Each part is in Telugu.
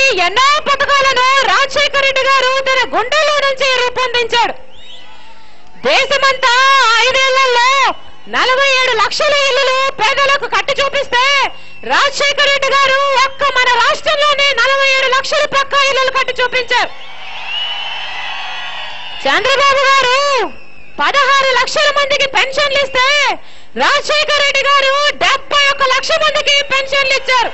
ఎన్నో పథకాలను రాజశేఖర రెడ్డి గారు తన గుండెల్లో నుంచి రూపొందించాడు దేశమంతా ఐదేళ్లలో నలభై ఏడు లక్షల ఇల్లులు పేదలకు కట్టి చూపిస్తే రాజశేఖర రెడ్డి గారు ఒక్క మన రాష్ట్రంలోనే నలభై ఏడు లక్షల పక్కా ఇల్లులు కట్టి చూపించారు చంద్రబాబు గారు పదహారు లక్షల మందికి పెన్షన్లు ఇస్తే రాజశేఖర రెడ్డి గారు డెబ్బై ఒక్క లక్ష మందికి పెన్షన్లు ఇచ్చారు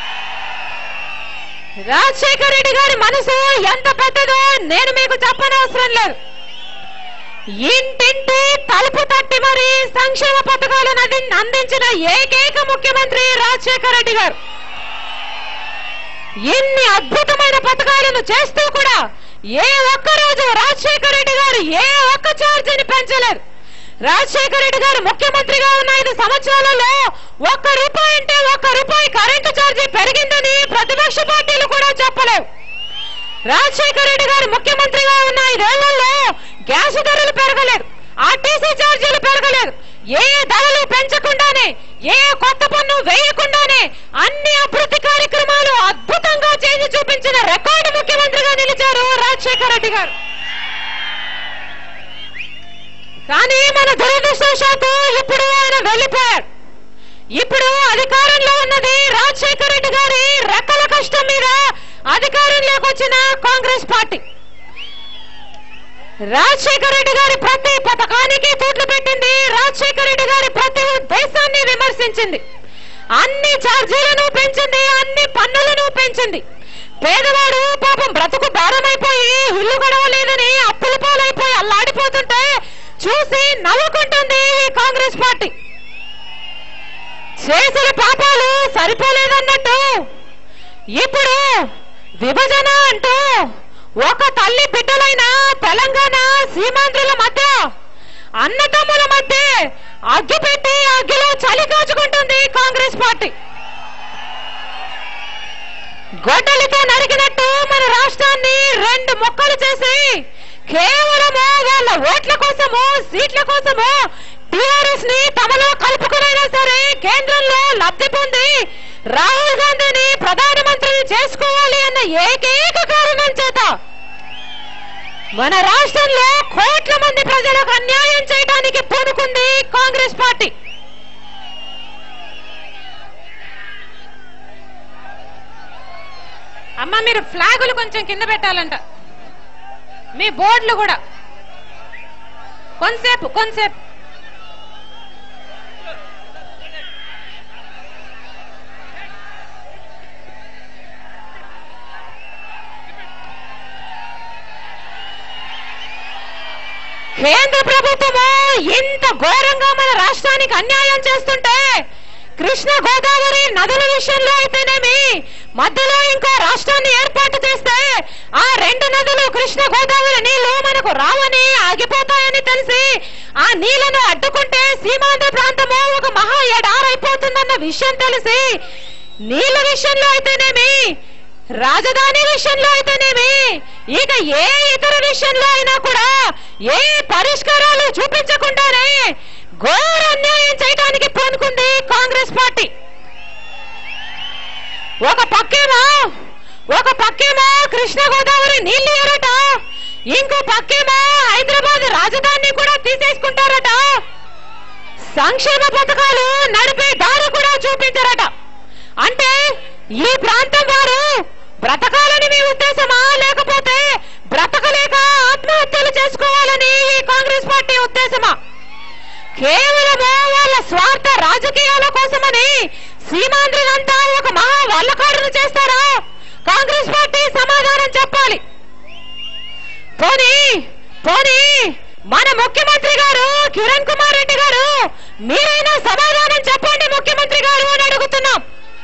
రాజశేఖర రెడ్డి గారి మనసు ఎంత పెద్దదో నేను మీకు చెప్పనవసరం లేదు ఇంటింటి తలుపు తట్టి మరి సంక్షేమ పథకాలను అంది- అందించిన ఏకైక ముఖ్యమంత్రి రాజశేఖర రెడ్డి గారు ఎన్ని అద్భుతమైన పథకాలను చేస్తూ కూడా ఏ ఒక్క రోజు రాజశేఖర రెడ్డి గారు ఏ ఒక్క ఛార్జీని పెంచలేదు రాజశేఖర రెడ్డి గారు ముఖ్యమంత్రిగా ఉన్న ఐదు సంవత్సరాలలో ఒక్క రూపాయి అంటే ఒక్క రూపాయి కరెంటు ఛార్జీ పెరిగిందని ప్రతిపక్ష పార్టీలు కూడా చెప్పలేవు రాజశేఖర రెడ్డి గారు ముఖ్యమంత్రిగా ఉన్న ఐదేళ్లలో గ్యాస్ ధరలు పెరగలేదు ఆర్టీసీ ఛార్జీలు పెరగలేదు ఏ ధరలు పెంచకుండానే ఏ కొత్త పన్ను వేయకుండానే అన్ని అభివృద్ధి కార్యక్రమాలు అద్భుతంగా చేసి చూపించిన రికార్డు ముఖ్యమంత్రిగా నిలిచారు రాజశేఖర రెడ్డి గారు కానీ మన దురదృష్టవశాత్తు ఇప్పుడు ఆయన వెళ్ళిపోయాడు ఇప్పుడు అధికారంలో ఉన్నది రాజశేఖర రెడ్డి గారి రెక్కల కష్టం మీద అధికారంలోకి వచ్చిన కాంగ్రెస్ పార్టీ రాజశేఖర రెడ్డి గారి ప్రతి పథకానికి తూట్లు పెట్టింది రాజశేఖర రెడ్డి గారి ప్రతి ఉద్దేశాన్ని విమర్శించింది అన్ని ఛార్జీలను పెంచింది అన్ని పన్నులను పెంచింది పేదవాడు పాపం బ్రతుకు భారమైపోయి ఇల్లు గడవలేదని అప్పుల పాలైపోయి అల్లాడిపోతుంటే చూసి నవ్వుకుంటుంది ఈ కాంగ్రెస్ పార్టీ చేసిన పాపాలు సరిపోలేదన్నట్టు ఇప్పుడు విభజన అంటూ ఒక తల్లి బిడ్డలైన తెలంగాణ సీమాంధ్రుల మధ్య అన్నదమ్ముల మధ్య అగ్గి పెట్టి అగ్గిలో చలి కాచుకుంటుంది కాంగ్రెస్ పార్టీ గొడ్డలితో నరికినట్టు మన రాష్ట్రాన్ని రెండు ముక్కలు చేసి కేవలము వాళ్ళ ఓట్ల కోసము సీట్ల కోసము టిఆర్ఎస్ ని తమలో కలుపుకునైనా సరే కేంద్రంలో లబ్ధి పొంది రాహుల్ గాంధీని ప్రధానమంత్రిని చేసుకోవాలి అన్న ఏకైక కారణం చేత మన రాష్ట్రంలో కోట్ల మంది ప్రజలకు అన్యాయం చేయడానికి పూనుకుంది కాంగ్రెస్ పార్టీ అమ్మ మీరు ఫ్లాగులు కొంచెం కింద పెట్టాలంట మీ బోర్డులు కూడా కొంతసేపు కొంతసేపు కేంద్ర ప్రభుత్వము ఇంత ఘోరంగా మన రాష్ట్రానికి అన్యాయం చేస్తుంటే కృష్ణ గోదావరి నదుల విషయంలో అయితేనేమి మధ్యలో ఇంకో రాష్ట్రాన్ని ఏర్పాటు చేస్తే ఆ రెండు నదులు కృష్ణ గోదావరి నీళ్లు మనకు రావని ఆగిపోతాయని తెలిసి ఆ నీళ్లను అడ్డుకుంటే సీమాంధ్ర ప్రాంతము ఒక మహా ఎడారైపోతుందన్న విషయం తెలిసి నీళ్ల విషయంలో అయితేనేమి రాజధాని విషయంలో అయితేనేమి ఇక ఏ ఇతర విషయంలో అయినా కూడా ఏ పరిష్కారాలు చూపించకుండానే ఘోర అన్యాయం చేయడానికి పూనుకుంది కాంగ్రెస్ పార్టీ ఒక పక్కేమో ఒక పక్కేమో కృష్ణ గోదావరి నీళ్లు ఏరట ఇంకో పక్కేమో హైదరాబాద్ రాజధాని కూడా తీసేసుకుంటారట సంక్షేమ పథకాలు నడిపే దారి కూడా చూపించారట అంటే ఈ ప్రాంతం వారు బ్రతకాలని మీ ఉద్దేశమా లేకపోతే బ్రతకలేక ఆత్మహత్యలు చేసుకోవాలని ఈ కాంగ్రెస్ పార్టీ ఉద్దేశమా కేవలము వాళ్ళ స్వార్థ రాజకీయాల కోసమని సీమాంధ్రులంతా ఒక మహా వల్లకాడును చేస్తారా కాంగ్రెస్ పార్టీ సమాధానం చెప్పాలి పోనీ పోనీ మన ముఖ్యమంత్రి గారు కిరణ్ కుమార్ రెడ్డి గారు మీరైనా సమాధానం చెప్పండి ముఖ్యమంత్రి గారు అని అడుగుతున్నాం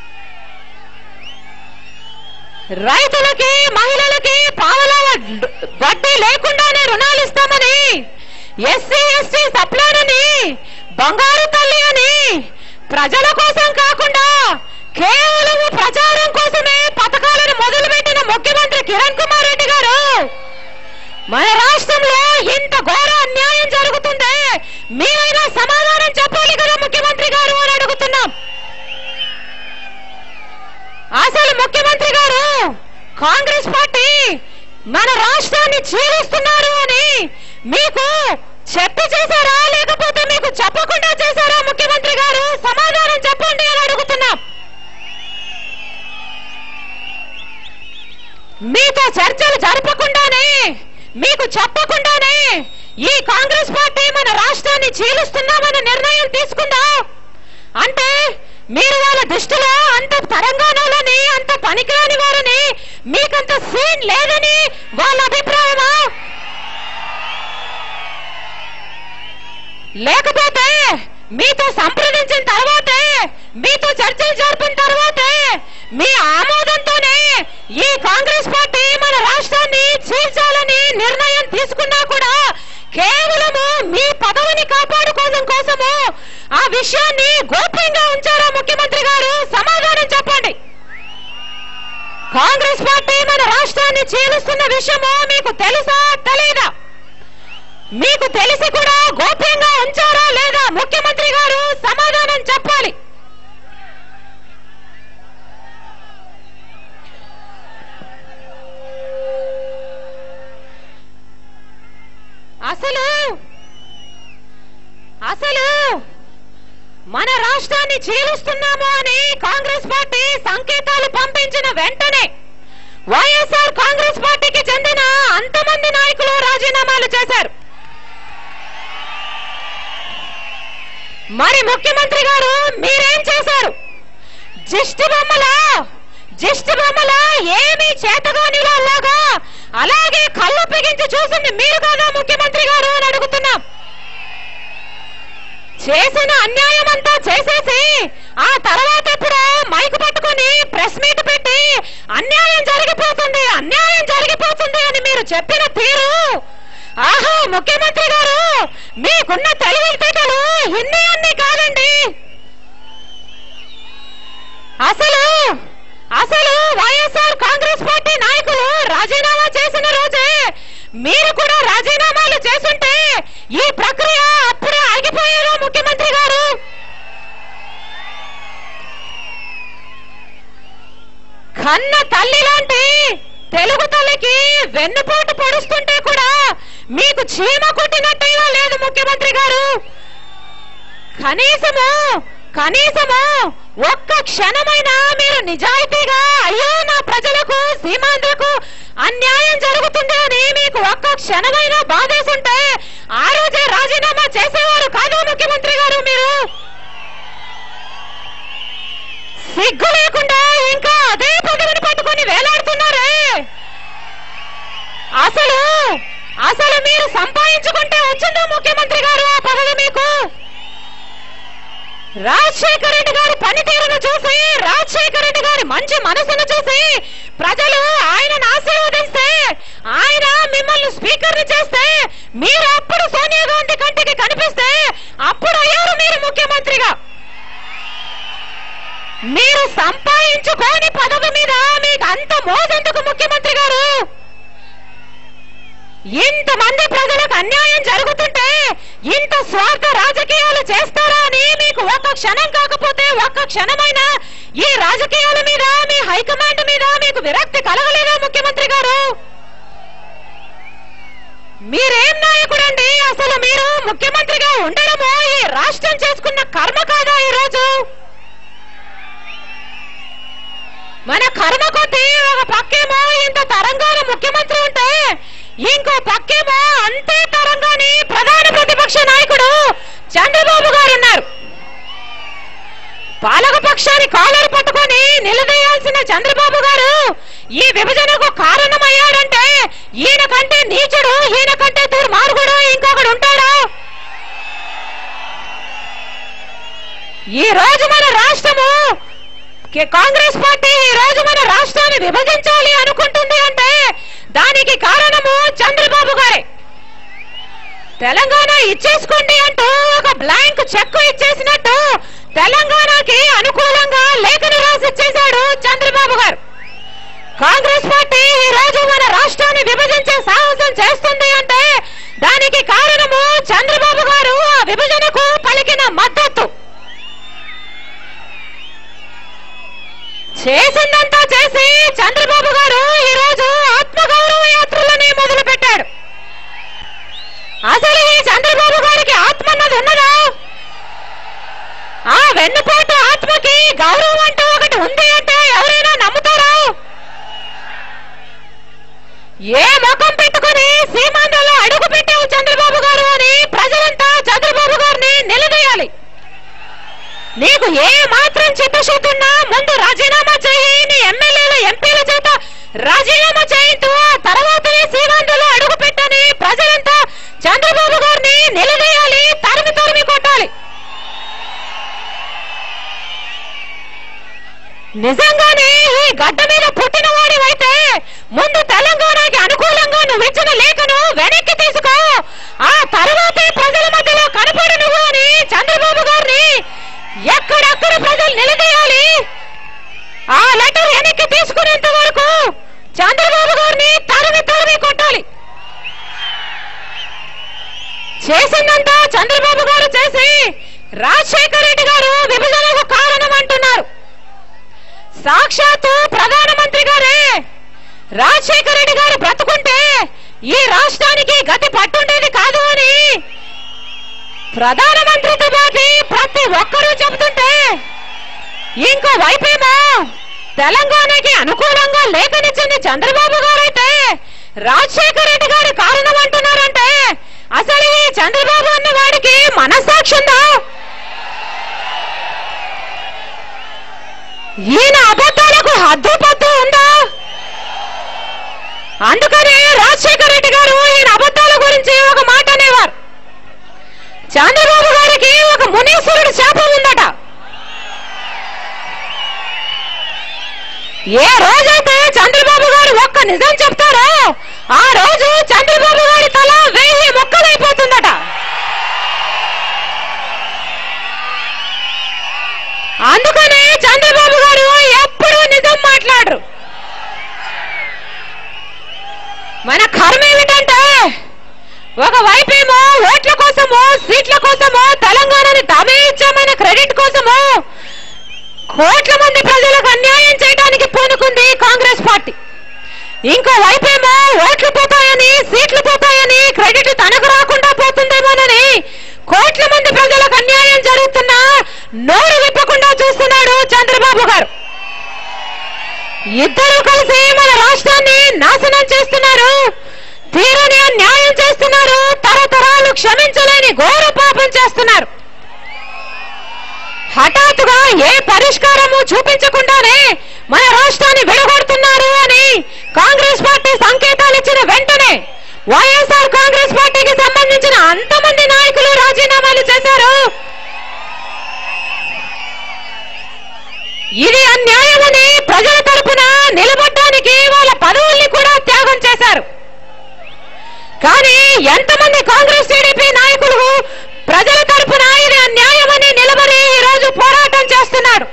రైతులకి మహిళలకి పావలా వడ్డీ లేకుండానే రుణాలు ఇస్తామని ఎస్సీ ఎస్టీ సప్లానని బంగారు తల్లి అని ప్రజల కోసం కాకుండా కేవలం ప్రచారం కోసమే పథకాలను మొదలుపెట్టిన ముఖ్యమంత్రి కిరణ్ కుమార్ రెడ్డి గారు మన రాష్ట్రంలో ఇంత ఘోర అన్యాయం జరుగుతుందే మీరైనా సమాధానం చెప్పాలి కదా ముఖ్యమంత్రి గారు అని అడుగుతున్నాం అసలు ముఖ్యమంత్రి గారు కాంగ్రెస్ పార్టీ మన రాష్ట్రాన్ని చీలుస్తున్నారు అని మీకు చెప్పి చేశారా లేకపోతే మీకు చెప్పకుండా చేశారా ముఖ్యమంత్రి గారు సమాధానం చెప్పండి అని అడుగుతున్నాం మీతో చర్చలు జరపకుండానే మీకు చెప్పకుండానే ఈ కాంగ్రెస్ పార్టీ మన రాష్ట్రాన్ని చీలుస్తున్నామన్న నిర్ణయం తీసుకుందా అంటే మీరు వాళ్ళ దృష్టిలో అంత తెలంగాణలోని అంత పనికిరాని వారని మీకంత సీన్ లేదని వాళ్ళ అభిప్రాయమా లేకపోతే మీతో సంప్రదించిన తర్వాతే మీతో చర్చలు జరిపిన తర్వాతే మీ ఆమోదంతోనే ఈ కాంగ్రెస్ పార్టీ మన రాష్ట్రాన్ని చీల్చాలని నిర్ణయం తీసుకున్నా కూడా కేవలము మీ పదవిని కాపాడుకోవడం కోసము ఆ విషయాన్ని గోప్యంగా ఉంచారా ముఖ్యమంత్రి గారు సమాధానం చెప్పండి కాంగ్రెస్ పార్టీ మన రాష్ట్రాన్ని చీలుస్తున్న విషయము మీకు తెలుసా తెలీదా మీకు తెలిసి కూడా గోప్యంగా ఉంచారా లేదా ముఖ్యమంత్రి గారు సమాధానం చెప్పాలి అసలు అసలు మన రాష్ట్రాన్ని చీలుస్తున్నాము అని కాంగ్రెస్ పార్టీ సంకేతాలు పంపించిన వెంటనే వైఎస్ఆర్ కాంగ్రెస్ పార్టీకి చెందిన అంతమంది నాయకులు రాజీనామాలు చేశారు మరి ముఖ్యమంత్రి గారు మీరేం చేశారు జిష్టి బొమ్మలా జిష్టి బొమ్మలా ఏమీ చేతగాని వాళ్ళగా అలాగే కళ్ళు పిగించి చూసింది మీరు కాదా ముఖ్యమంత్రి గారు అని అడుగుతున్నాం చేసిన అన్యాయం అంతా చేసేసి ఆ తర్వాత ఇప్పుడు మైకు పట్టుకొని ప్రెస్ మీట్ పెట్టి అన్యాయం జరిగిపోతుంది అన్యాయం జరిగిపోతుంది అని మీరు చెప్పిన తీరు ఆహా ముఖ్యమంత్రి గారు మీకున్న తెలివితేటలు ఇన్ని అన్ని కాదండి అసలు అసలు వైఎస్ఆర్ కాంగ్రెస్ పార్టీ నాయకులు రాజీనామా చేసిన రోజే మీరు కూడా రాజీనామాలు చేస్తుంటే ఈ ప్రక్రియ అప్పుడే ఆగిపోయారు ముఖ్యమంత్రి గారు కన్న తల్లి లాంటి తెలుగు తల్లికి వెన్నుపోటు పొడుస్తుంటే కూడా మీకు చీమ కొట్టినట్టయినా లేదు ముఖ్యమంత్రి గారు కనీసము కనీసము ఒక్క క్షణమైనా మీరు నిజాయితీగా అయ్యో నా ప్రజలకు సీమాంధ్రకు అన్యాయం జరుగుతుంది అని మీకు ఒక్క క్షణమైనా బాధేసుంటే ఆ రోజే రాజీనామా చేసేవారు కాదు ముఖ్యమంత్రి గారు మీరు సిగ్గు లేకుండా ఇంకా అదే పదవిని పట్టుకొని వేలాడుతున్నారే అసలు అసలు మీరు సంపాదించుకుంటే వచ్చిందా ముఖ్యమంత్రి గారు ఆ పదవి మీకు రాజశేఖర రెడ్డి గారి పనితీరును చూసి రాజశేఖర రెడ్డి గారి మంచి మనసును చూసి ప్రజలు ఆయనను ఆశీర్వదిస్తే ఆయన మిమ్మల్ని స్పీకర్ చేస్తే మీరు అప్పుడు సోనియా గాంధీ కంటికి కనిపిస్తే అప్పుడు అయ్యారు మీరు ముఖ్యమంత్రిగా మీరు సంపాదించుకోని పదవి మీద మీకు అంత మోసెందుకు ముఖ్యమంత్రి గారు ఇంతమంది ప్రజలకు అన్యాయం జరుగుతుంటే ఇంత స్వార్థ రాజకీయాలు చేస్తారా అని మీకు ఒక్క క్షణం కాకపోతే ఒక్క క్షణమైనా ఈ రాజకీయాల మీద మీ హైకమాండ్ మీద మీకు విరక్తి కలగలేదా ముఖ్యమంత్రి గారు మీరేం నాయకుడండి అసలు మీరు ముఖ్యమంత్రిగా ఉండడము ఈ రాష్ట్రం చేసుకున్న కర్మ కాదా ఈ రోజు మన కర్మ కొద్దీ ఒక పక్కేమో ఇంత తరంగాల ముఖ్యమంత్రి ఉంటే ఇంకో పక్కేమో అంతే తరంగాని ప్రధాన ప్రతిపక్ష నాయకుడు చంద్రబాబు గారు ఉన్నారు పాలక పక్షాన్ని కాలరు పట్టుకొని నిలదీయాల్సిన చంద్రబాబు గారు ఈ విభజనకు కారణమయ్యాడంటే ఈయన కంటే నీచుడు ఈయన కంటే దుర్మార్గుడు ఇంకొకడు ఉంటాడా ఈ రోజు మన రాష్ట్రము కే- కాంగ్రెస్ పార్టీ ఈ రోజు మన రాష్ట్రాన్ని విభజించాలి అనుకుంటుంది అంటే దానికి కారణము చంద్రబాబు గారే తెలంగాణ ఇచ్చేసుకోండి అంటూ ఒక బ్లాంక్ చెక్ ఇచ్చేసినట్టు తెలంగాణకి అనుకూలంగా లేఖను రాసి ఇచ్చేశాడు చంద్రబాబు గారు కాంగ్రెస్ పార్టీ ఈ రోజు మన రాష్ట్రాన్ని విభజించే సాహసం చేస్తుంది అంటే దానికి కారణము చంద్రబాబు గారు ఆ విభజనకు పలికిన మద్దతు చేసిందంతా చేసి చంద్రబాబు గారు ఈ నీకు ఏ మాత్రం చిత్తశుద్ధి ఉన్నా ముందు రాజీనామా చేయి నీ ఎమ్మెల్యేలు ఎంపీల చేత రాజీనామా చేయించు ఆ తర్వాతనే సీమాంధ్రలో అడుగు పెట్టని ప్రజలంతా చంద్రబాబు గారిని నిలదీయాలి తరిమి తరిమి కొట్టాలి నిజంగానే ఈ గడ్డ మీద పుట్టిన వాడివైతే ముందు తెలంగాణకి అనుకూలంగా నువ్వు ఇచ్చిన లేఖను వెనక్కి తీసుకో ఆ తర్వాతే ప్రజల మధ్యలో కనపడు నువ్వు అని చంద్రబాబు గారిని ఎక్కడెక్కడ ప్రజలు నిలదీయాలి ఆ లెటర్ వెనక్కి తీసుకునేంత వరకు చంద్రబాబు గారిని తరిమి తరిమి కొట్టాలి చేసిందంతా చంద్రబాబు గారు చేసి రాజశేఖర రెడ్డి గారు విభజనకు కారణం అంటున్నారు సాక్షాత్తు ప్రధానమంత్రి గారే రాజశేఖర రెడ్డి గారు బ్రతుకుంటే ఈ రాష్ట్రానికి గతి పట్టుండేది కాదు అని ప్రధానమంత్రితో పాటు ప్రతి ఒక్కరూ చెబుతుంటే ఇంకో వైపేమో తెలంగాణకి అనుకూలంగా లేఖనిచ్చింది చంద్రబాబు గారైతే రాజశేఖర రెడ్డి గారి కారణం అంటున్నారంటే అసలు ఈ చంద్రబాబు అన్న వాడికి మనస్సాక్షి ఉందా ఈయన అబద్ధాలకు హద్దు పద్దు ఉందా అందుకనే రాజశేఖర రెడ్డి గారు ఈయన అబద్ధాల గురించి ఒక మాట అనేవారు చంద్రబాబు గారికి ఒక మునీశ్వరుడు శాపం ఉందట ఏ రోజైతే చంద్రబాబు గారు ఒక్క నిజం చెప్తారో ఆ రోజు చంద్రబాబు గారి తల వెయ్యి మొక్కలైపోతుందట అందుకనే చంద్రబాబు గారు ఎప్పుడూ నిజం మాట్లాడరు మన కర్మ ఏమిటంటే ఒక వైపేమో ఓట్ల కోసమో సీట్ల కోసమో తెలంగాణని తామే ఇచ్చామనే క్రెడిట్ కోసమో కోట్ల మంది ప్రజలకు అన్యాయం చేయడానికి పూనుకుంది కాంగ్రెస్ పార్టీ ఇంకో వైపేమో ఓట్లు పోతాయని సీట్లు పోతాయని క్రెడిట్ తనకు రాకుండా పోతుందేమోనని కోట్ల మంది ప్రజలకు అన్యాయం జరుగుతున్నా నోరు విప్పకుండా చూస్తున్నాడు చంద్రబాబు గారు ఇద్దరు కలిసి మన రాష్ట్రాన్ని నాశనం చేస్తున్నారు తీరని న్యాయం చేస్తున్నారు తరతరాలు క్షమించలేని ఘోర పాపం చేస్తున్నారు హఠాత్తుగా ఏ పరిష్కారము చూపించకుండానే మన రాష్ట్రాన్ని విడగొడుతున్నారు అని కాంగ్రెస్ పార్టీ సంకేతాలు ఇచ్చిన వెంటనే వైఎస్ఆర్ కాంగ్రెస్ పార్టీకి సంబంధించిన అంతమంది నాయకులు రాజీనామాలు చేశారు ఇది అన్యాయమని ప్రజల తరపున నిలబడడానికి వాళ్ళ పదవుల్ని కూడా త్యాగం చేశారు కానీ ఎంతమంది కాంగ్రెస్ టీడీపీ నాయకులు ప్రజల తరపున ఇది అన్యాయమని నిలబడి ఈ రోజు పోరాటం చేస్తున్నారు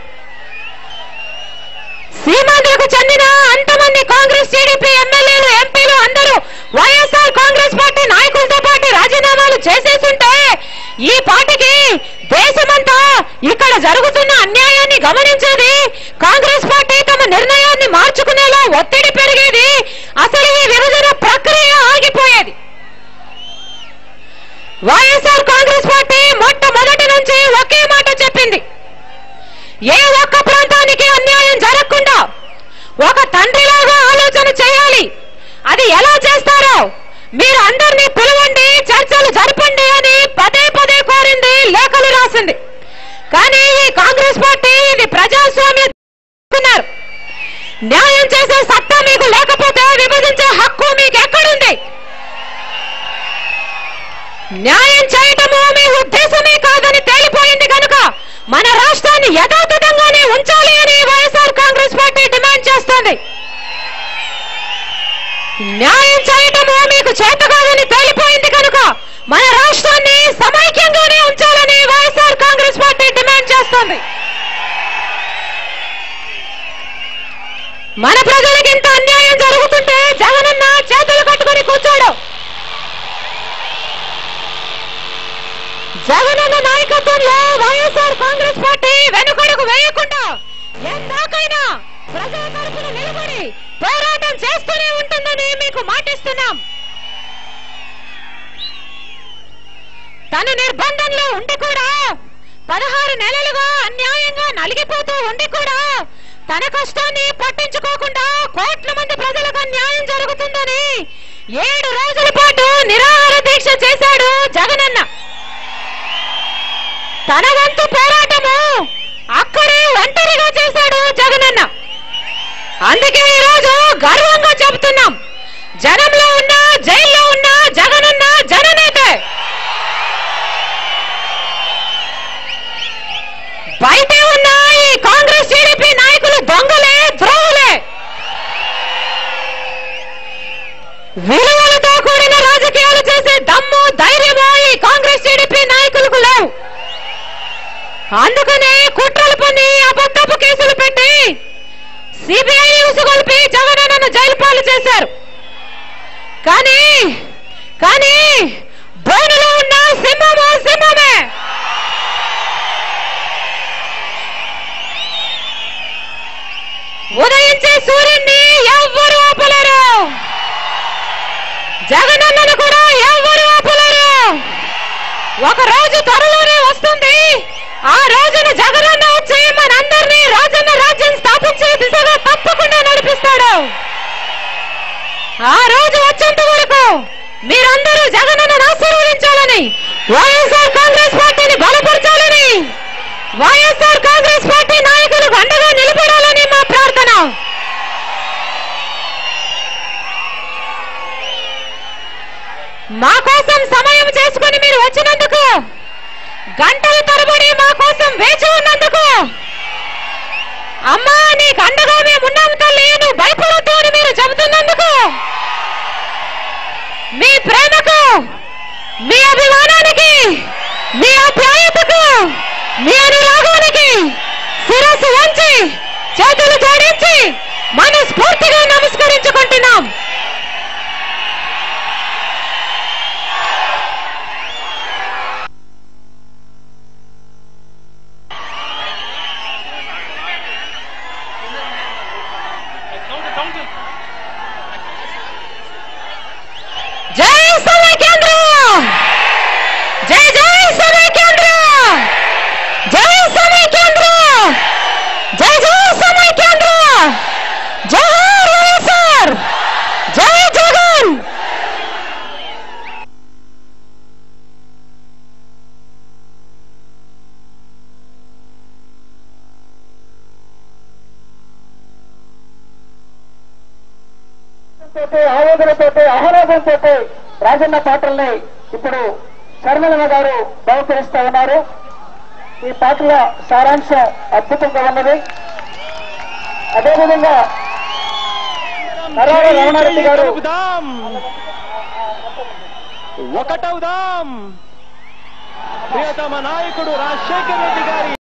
సీమాంధ్రకు చెందిన అంతమంది కాంగ్రెస్ టీడీపీ ఎమ్మెల్యేలు ఎంపీలు అందరూ వైఎస్ఆర్ కాంగ్రెస్ పార్టీ నాయకులతో పాటు రాజీనామాలు చేసేస్తుంటే ఈ పార్టీకి దేశమంతా ఇక్కడ జరుగుతున్న అన్యాయాన్ని గమనించేది కాంగ్రెస్ పార్టీ తమ నిర్ణయాన్ని మార్చుకునేలా ఒత్తిడి పెరిగేది అసలు ఈ విభజన ప్రక్రియ ఆగిపోయేది వైఎస్ఆర్ కాంగ్రెస్ పార్టీ మొట్టమొదటి నుంచి ఒకే మాట చెప్పింది ఏ ఒక్క ప్రాంతానికి అన్యాయం జరగకుండా ఒక తండ్రిలాగా ఆలోచన చేయాలి అది ఎలా చేస్తారో మీరు అందరినీ పిలవండి చర్చలు జరపండి అని పదే పదే కోరింది లేఖలు రాసింది కానీ ఈ కాంగ్రెస్ పార్టీ ఇది ప్రజాస్వామ్య అనుకున్నారు. న్యాయం చేసే సత్తా మీకు లేకపోతే విభజించే హక్కు మీకు ఎక్కడుంది న్యాయం చేయటము మీ ఉద్దేశమే కాదని తేలిపోయింది కనుక మన రాష్ట్రాన్ని యథాతథంగానే ఉంచాలి అని వైఎస్ఆర్ కాంగ్రెస్ పార్టీ డిమాండ్ చేస్తోంది న్యాయం చేయటము మీకు చేత కాదని తేలిపోయింది కనుక మన రాష్ట్రాన్ని సమైక్యంగానే ఉంచాలని వైఎస్ఆర్ కాంగ్రెస్ పార్టీ డిమాండ్ చేస్తోంది మన ప్రజలకు ఇంత అన్యాయం జరుగుతుంటే జగనన్న చేతులు కట్టుకొని కూర్చోడు జగనన్న నాయకత్వంలో వైఎస్ఆర్ కాంగ్రెస్ పార్టీ వెనుకడుగు వేయకుండా ఎందాకైనా ప్రజల తరపున నిలబడి పోరాటం చేస్తూనే ఉంటుందని మీకు మాటిస్తున్నాం తను నిర్బంధంలో ఉండి కూడా పదహారు నెలలుగా అన్యాయంగా నలిగిపోతూ ఉండి కూడా తన కష్టాన్ని పట్టించుకోకుండా కోట్ల మంది ప్రజలకు అన్యాయం జరుగుతుందని ఏడు రోజుల పాటు నిరాహార దీక్ష చేశాడు జగనన్న తన వంతు పోరాటము ఒక్కడే ఒంటరిగా చేశాడు జగనన్న అందుకే ఈరోజు గర్వంగా చెబుతున్నాం జనంలో ఉన్న జైల్లో ఉన్న జగనన్న జననేతే బయటే ఉన్న ఈ కాంగ్రెస్ టీడీపీ నాయకులు దొంగలే ద్రోహులే విలువలతో కూడిన రాజకీయాలు చేసే దమ్ము ధైర్యము ఈ కాంగ్రెస్ టీడీపీ నాయకులకు లేవు అందుకనే కుట్రలు పని అబద్ధపు కేసులు పెట్టి సిబిఐ ఉసుగొల్పి జగనన్నను జైలు పాలు చేశారు కానీ కానీ బోనులో ఉన్న సింహము సింహమే ఉదయించే సూర్యుడిని ఎవ్వరు ఆపలేరు జగనన్నను కూడా ఎవ్వరు ఆపలేరు ఒక రోజు త్వరలోనే వస్తుంది ఆ రోజున జగనన్న వచ్చి మనందరినీ రాజన్న రాజ్యం స్థాపించే దిశగా తప్పకుండా నడిపిస్తాడు ఆ రోజు వచ్చేంత వరకు మీరందరూ జగనన్నను ఆశీర్వదించాలని వైఎస్ఆర్ కాంగ్రెస్ పార్టీని బలపరచాలని వైఎస్ఆర్ కాంగ్రెస్ పార్టీ నాయకులకు అండగా నిలబడాలని మా ప్రార్థన మా కోసం సమయం చేసుకుని మీరు వచ్చినందుకు గంటల తరబడి మా కోసం వేచి ఉన్నందుకు అమ్మా నీకు అండగా మేము ఉన్నాం తల్లి నువ్వు భయపడొద్దు అని మీరు చెబుతున్నందుకు మీ ప్రేమకు మీ అభిమానానికి మీ ఆప్యాయతకు మీ అనురాగానికి శిరస్సు వంచి చేతులు జోడించి మనస్ఫూర్తిగా నమస్కరించుకుంటున్నాం జై సమైక్యాంధ్ర జై జై సమైక్యాంధ్ర జై సమైక్యాంధ్ర జై జై సమైక్యాంధ్ర జై వైఎస్ఆర్ జై జగన్ తోటి ఆవేదనతోటి ఆహ్లాదంతో రాజన్న పాటల్ని ఇప్పుడు శర్మలమ్మ గారు బహుకరిస్తా ఉన్నారు ఈ పాటల సారాంశం అద్భుతంగా ఉన్నది అదేవిధంగా నరాల రమణారెడ్డి గారు కలుపుదాం ఒకటవుదాం ప్రియతమ నాయకుడు రాజశేఖర రెడ్డి గారి